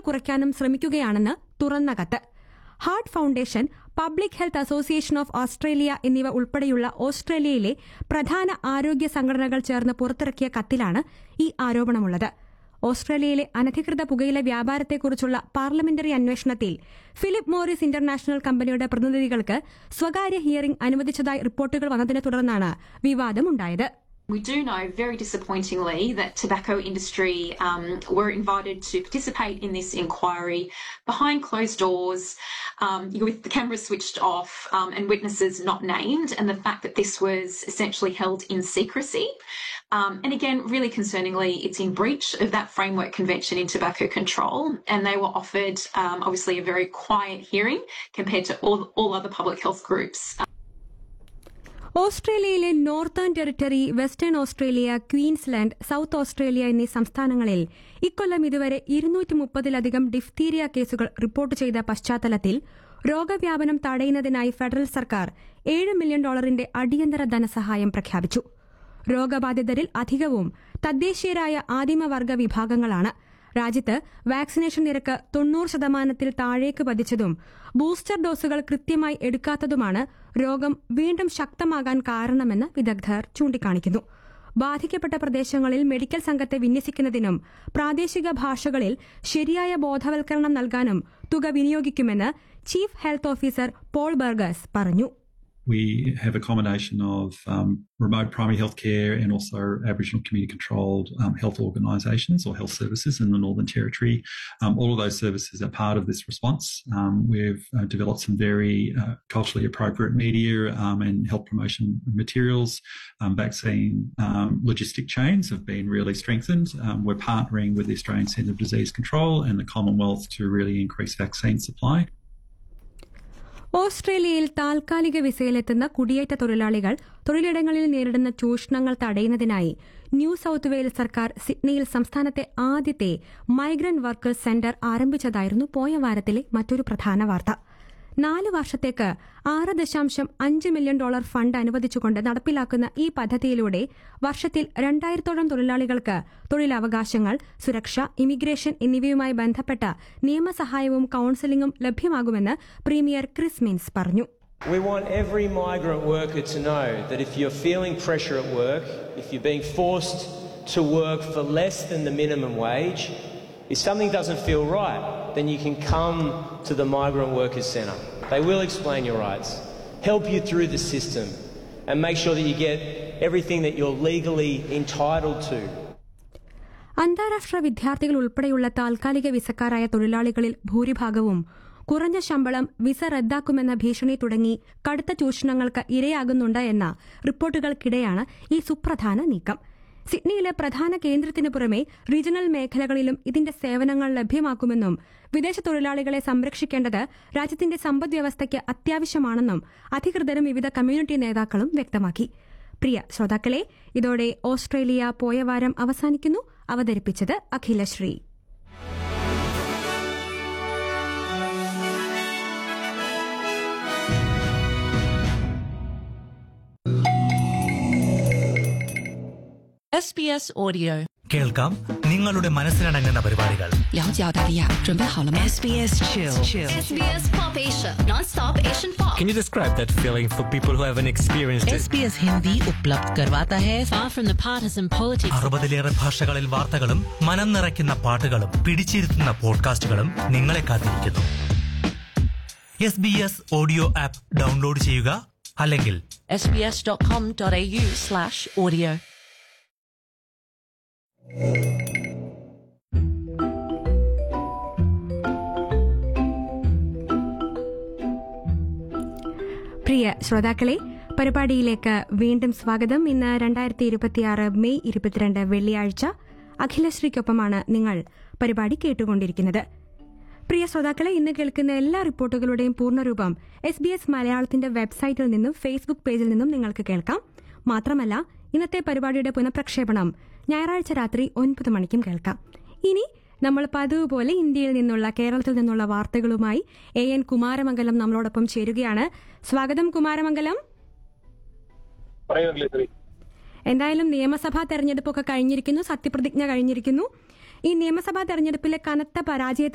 കുറയ്ക്കാനും ശ്രമിക്കുകയാണെന്ന് തുറന്ന കത്ത് heart foundation public health association of Australia എന്നിവ ഉൾപ്പെടെയുള്ള ഓസ്ട്രേലിയയിലെ പ്രധാന ആരോഗ്യ സംഘടനകൾ ചേർന്ന് പുറത്തിറക്കിയ കത്തിലാണ് ഈ ആരോപണമുള്ളത് ഓസ്ട്രേലിയയിലെ അനധികൃത പുകയില വ്യാപാരത്തെക്കുറിച്ചുള്ള പാർലമെന്ററി അന്വേഷണത്തിൽ ഫിലിപ്പ് മോറിസ് ഇന്റർനാഷണൽ കമ്പനിയുടെ പ്രതിനിധികൾക്ക് സ്വകാര്യ ഹിയറിംഗ് അനുവദിച്ചതായി റിപ്പോർട്ടുകൾ വന്നതിനെ തുടർന്നാണ് വിവാദമുണ്ടായത് We do know very disappointingly that tobacco industry um, were invited to participate in this inquiry behind closed doors um, with the cameras switched off um, and witnesses not named, and the fact that this was essentially held in secrecy. Um, and again, really concerningly, it's in breach of that framework convention in tobacco control, and they were offered um, obviously a very quiet hearing compared to all, all other public health groups. ഓസ്ട്രേലിയയിലെ Northern Territory Western Australia Queensland South Australia എന്നീ സംസ്ഥാനങ്ങളിൽ ഇക്കൊല്ലം ഇതുവരെ ഇരുന്നൂറ്റി മുപ്പതിലധികം diphtheria കേസുകൾ report ചെയ്ത പശ്ചാത്തലത്തിൽ രോഗവ്യാപനം തടയുന്നതിനായി ഫെഡറൽ സർക്കാർ ഏഴ് മില്യൺ ഡോളറിന്റെ അടിയന്തര ധനസഹായം പ്രഖ്യാപിച്ചു രോഗബാധിതരിൽ അധികവും തദ്ദേശീയരായ ആദിമവർഗ വിഭാഗങ്ങളാണ് രാജ്യത്ത് വാക്സിനേഷൻ നിരക്ക് തൊണ്ണൂറ് ശതമാനത്തിൽ താഴേക്ക് പതിച്ചതും ബൂസ്റ്റർ ഡോസുകൾ കൃത്യമായി എടുക്കാത്തതുമാണ് രോഗം വീണ്ടും ശക്തമാകാൻ കാരണമെന്ന് വിദഗ്ധർ ചൂണ്ടിക്കാണിക്കുന്നു ബാധിക്കപ്പെട്ട പ്രദേശങ്ങളിൽ മെഡിക്കൽ സംഘത്തെ വിന്യസിക്കുന്നതിനും പ്രാദേശിക ഭാഷകളിൽ ശരിയായ ബോധവൽക്കരണം നൽകാനും തുക വിനിയോഗിക്കുമെന്ന് chief health officer Paul Burgess പറഞ്ഞു We have a combination of um, remote primary health care and also Aboriginal community controlled um, health organisations or health services in the Northern Territory. Um, all of those services are part of this response. Um, we've uh, developed some very uh, culturally appropriate media um, and health promotion materials. Um, vaccine um, logistic chains have been really strengthened. Um, we're partnering with the Australian Centre of Disease Control and the Commonwealth to really increase vaccine supply. ഓസ്ട്രേലിയയിൽ താൽക്കാലിക വിസയിലെത്തുന്ന കുടിയേറ്റ തൊഴിലാളികൾ തൊഴിലിടങ്ങളിൽ നേരിടുന്ന ചൂഷണങ്ങൾ തടയുന്നതിനായി new south Wales സർക്കാർ സിഡ്നിയിൽ സംസ്ഥാനത്തെ ആദ്യത്തെ മൈഗ്രന്റ് വർക്കേഴ്സ് സെന്റർ ആരംഭിച്ചതായിരുന്നു പോയ വാരത്തിലെ മറ്റൊരു പ്രധാന വാർത്ത നാല് വർഷത്തേക്ക് ആറ് ദശാംശം അഞ്ച് മില്യൺ ഡോളർ ഫണ്ട് അനുവദിച്ചുകൊണ്ട് നടപ്പിലാക്കുന്ന ഈ പദ്ധതിയിലൂടെ വർഷത്തിൽ രണ്ടായിരത്തോളം തൊഴിലാളികൾക്ക് തൊഴിലവകാശങ്ങൾ സുരക്ഷ ഇമിഗ്രേഷൻ എന്നിവയുമായി ബന്ധപ്പെട്ട നിയമസഹായവും കൌൺസിലിംഗും ലഭ്യമാകുമെന്ന് പ്രീമിയർ ക്രിസ് മിൻസ് പറഞ്ഞു We want every migrant worker to know that if you're feeling pressure at work, if you're being forced to work for less than the minimum wage, if something doesn't feel right, then you can come to the Migrant Workers Centre. They will explain your rights, help you through the system, and make sure that you get everything that you're legally entitled to. അന്താരാഷ്ട്ര വിദ്യാർത്ഥികൾ ഉൾപ്പെടെയുള്ള താൽക്കാലിക വിസക്കാരായ തൊഴിലാളികളിൽ ഭൂരിഭാഗവും കുറഞ്ഞ ശമ്പളം visa റദ്ദാക്കുമെന്ന ഭീഷണി തുടങ്ങി കടുത്ത ചൂഷണങ്ങൾക്ക് ഇരയാകുന്നുണ്ട് എന്ന റിപ്പോർട്ടുകൾക്കിടെയാണ് ഈ സുപ്രധാന നീക്കം സിഡ്നിയിലെ പ്രധാന കേന്ദ്രത്തിനു പുറമെ റീജിയണൽ മേഖലകളിലും ഇതിന്റെ സേവനങ്ങൾ ലഭ്യമാക്കുമെന്നും വിദേശ തൊഴിലാളികളെ സംരക്ഷിക്കേണ്ടത് രാജ്യത്തിന്റെ സമ്പദ്വ്യവസ്ഥയ്ക്ക് അത്യാവശ്യമാണെന്നും അധികൃതരും വിവിധ കമ്മ്യൂണിറ്റി നേതാക്കളും വ്യക്തമാക്കി പ്രിയ ശ്രോതാക്കളെ ഇതോടെ ഓസ്ട്രേലിയ പോയ വാരം അവസാനിക്കുന്നു അവതരിപ്പിച്ചത് അഖിലശ്രീ SBS Audio. കേൾക്കാം നിങ്ങളുടെ മനസ്സിനടങ്ങുന്ന പരിപാടികൾ 了解澳大利亚，准备好了吗 SBS Chill. SBS Pop Asia, non-stop Asian pop. Can you describe that feeling for people who haven't experienced it? SBS Hindi उपलब्ध करवाता है Far from the partisan politics. അറുപതിലേറെ ഭാഷകളിൽ വാർത്തകളും മനം നിറയ്ക്കുന്ന പാട്ടുകളും പിടിച്ചിരുത്തുന്ന പോഡ്കാസ്റ്റുകളും നിങ്ങളെ കാത്തിരിക്കുന്നു S B S audio app download ചെയ്യുക അല്ലെങ്കിൽ sbs.com.au slash audio. പ്രിയ ശ്രോതാക്കളെ പരിപാടിയിലേക്ക് വീണ്ടും സ്വാഗതം ഇന്ന് രണ്ടായിരത്തി ഇരുപത്തിയാറ് മെയ് ഇരുപത്തിരണ്ട് വെള്ളിയാഴ്ച അഖിലശ്രീക്കൊപ്പമാണ് നിങ്ങൾ പരിപാടി കേട്ടുകൊണ്ടിരിക്കുന്നത് പ്രിയ ശ്രോതാക്കളെ ഇന്ന് കേൾക്കുന്ന എല്ലാ റിപ്പോർട്ടുകളുടെയും പൂർണ്ണരൂപം എസ് ബി എസ് മലയാളത്തിന്റെ വെബ്സൈറ്റിൽ നിന്നും ഫേസ്ബുക്ക് പേജിൽ നിന്നും നിങ്ങൾക്ക് കേൾക്കാം മാത്രമല്ല ഇന്നത്തെ പരിപാടിയുടെ പുനഃപ്രക്ഷേപണം ഞായറാഴ്ച രാത്രി ഒൻപത് മണിക്കും കേൾക്കാം ഇനി നമ്മൾ പതിവ് പോലെ ഇന്ത്യയിൽ നിന്നുള്ള കേരളത്തിൽ നിന്നുള്ള വാർത്തകളുമായി എ എൻ കുമാരമംഗലം നമ്മളോടൊപ്പം ചേരുകയാണ് സ്വാഗതം കുമാരമംഗലം എന്തായാലും നിയമസഭാ തെരഞ്ഞെടുപ്പൊക്കെ കഴിഞ്ഞിരിക്കുന്നു സത്യപ്രതിജ്ഞ കഴിഞ്ഞിരിക്കുന്നു ഈ നിയമസഭാ തെരഞ്ഞെടുപ്പിലെ കനത്ത പരാജയത്തെ